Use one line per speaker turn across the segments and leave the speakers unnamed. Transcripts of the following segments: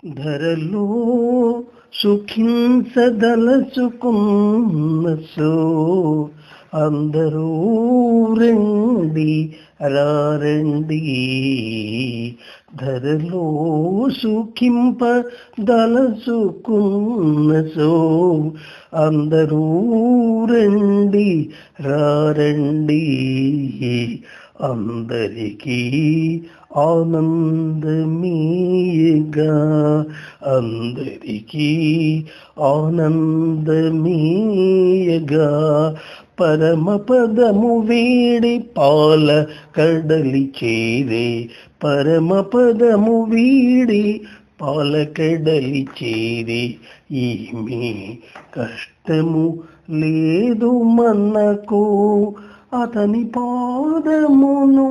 ధరలో సుఖించదలచుకున్న సో అందరూ రండి రారండి ధరలో సుఖింప దలచుకున్న సో అందరూ రండి రారండి అందరికీ ఆనందమీయగా అందరికీ ఆనందమీయగా పరమ పదము వీడి పాల కడలి చేరే పరమ పదము వీడి పాల కడలి చేరే ఏమీ కష్టము లేదు మనకు అతని పాదమును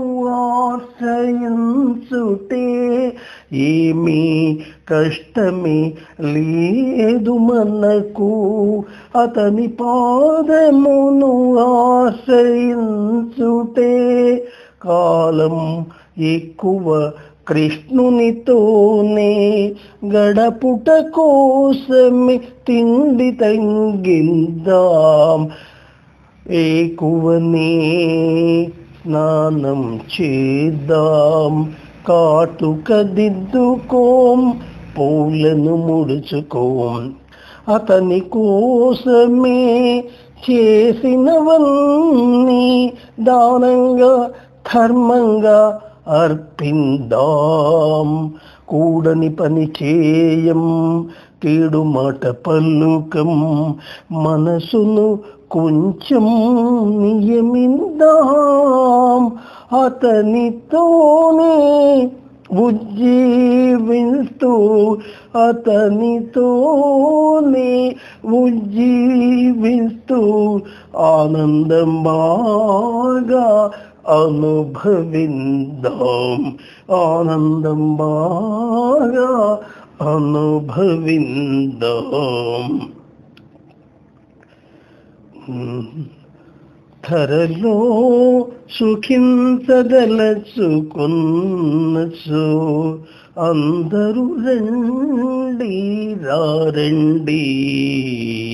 ఆశ్రయించుటే ఏమీ కష్టమే లేదు మనకు అతని పాదమును ఆశ్రయించుటే కాలం ఎక్కువ కృష్ణునితోనే గడపుట కోసమే తిండి తంగిద్దాం ఏకువనే స్నానం చేద్దాం కాటుక దిద్దుకోం పూలను ముడుచుకోం అతని కోసమే చేసినవన్నీ దానంగా ధర్మంగా అర్పిందాం కూడని పని చేయం కీడు మాట పల్లుకం మనసును కొంచెం నియమిద్దాం అతనితోనే ఉజ్జీవిస్తూ అతనితోనే ఉజ్జీవిస్తూ ఆనందం బాగా అనుభవిందాం ఆనందం బాగా అనుభవిందాం ధరలో సుఖించదలచుకున్నచో అందరూ రండి రారండి